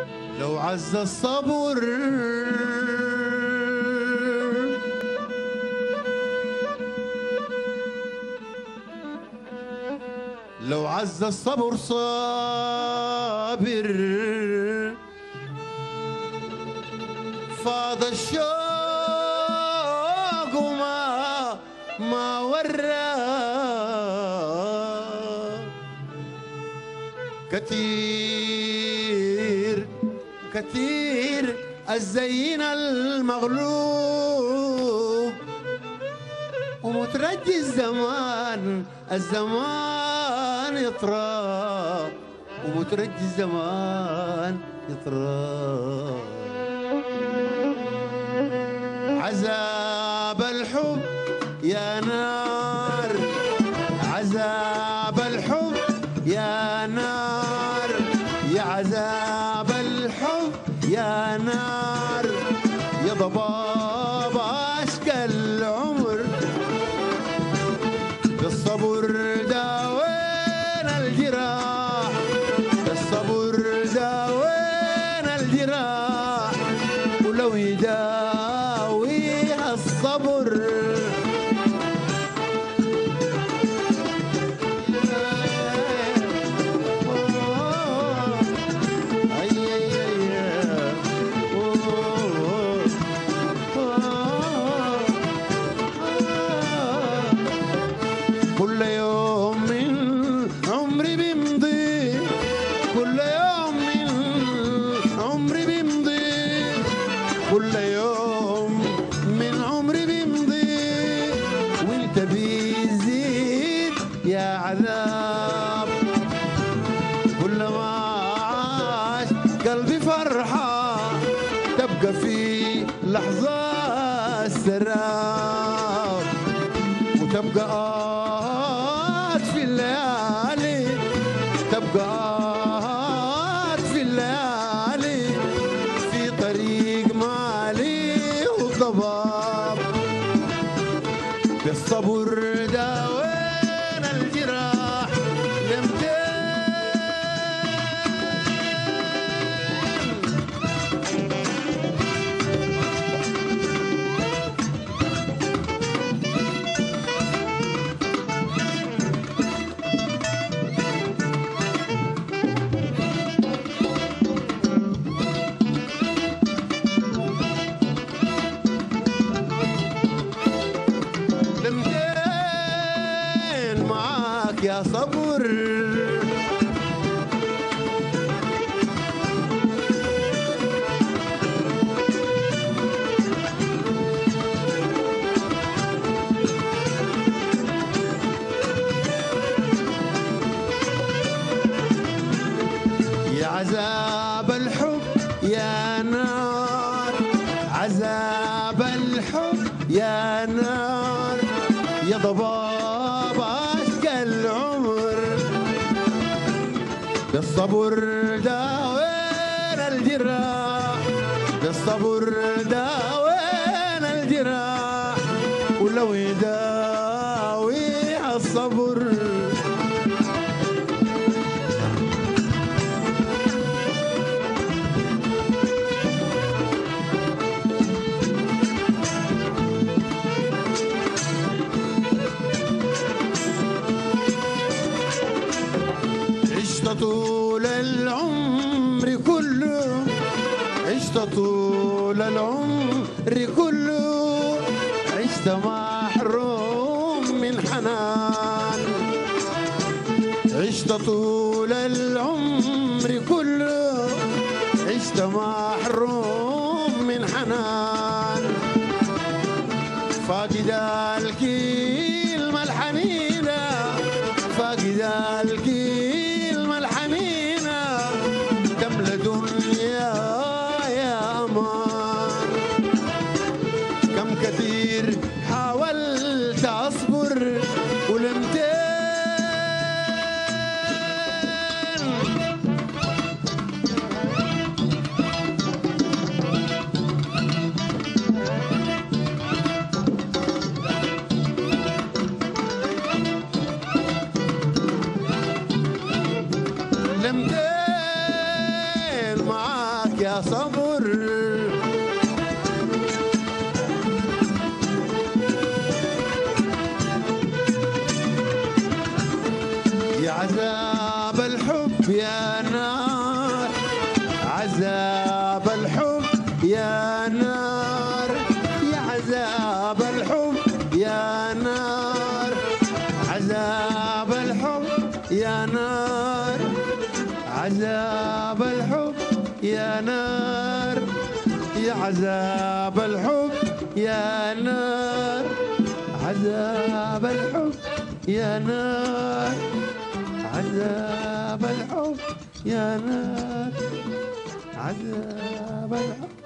لو عز الصبر لو عز الصبر صابر فاض الشوق وما ما ورى كثير كثير الزين المغلوب ومترجي الزمان الزمان يطرى ومترجي الزمان يطرى عذاب الحب يا نار عذاب الحب يا نار يا عذاب الحب يا نار يا ضباب اشكى العمر بالصبر داوين الجراح بالصبر داوين الجراح ولو يداويها الصبر أي أي أي أوه. كل يوم من عمري بيمضي كل يوم من عمري بيمضي كل يوم من عمري بيمضي وانت بيزيد يا عذاب كل ما عاش قلبي فرحة تبقى في لحظة السراب وتبقى آت في الليالي تبقى آت في الليالي في طريق مالي وضباب بالصبر داوين الجراح لمتين لمتين معاك يا صبر يا عذاب الحب يا نار عذاب الحب يا نار يا ضباب اشقى العمر بالصبر داوين الجراح بالصبر داوين الجراح ولو يداوي الصبر عشت طول العمر كله عشت طول العمر كله عشت محروم من حنان عشت طول العمر كله عشت محروم من حنان فاقد الكلمة الحنينة فاقد الكلمة الحنينة تملى دنيا يا أمان كم كثير حاولت أصبر ولمتين يا صبر يا عذاب الحب يا نار عذاب الحب يا نار يا عذاب الحب يا نار عذاب الحب يا نار عذاب الحب يا نار يا عذاب الحب يا نار عذاب الحب يا نار عذاب الحب يا نار عذاب الحب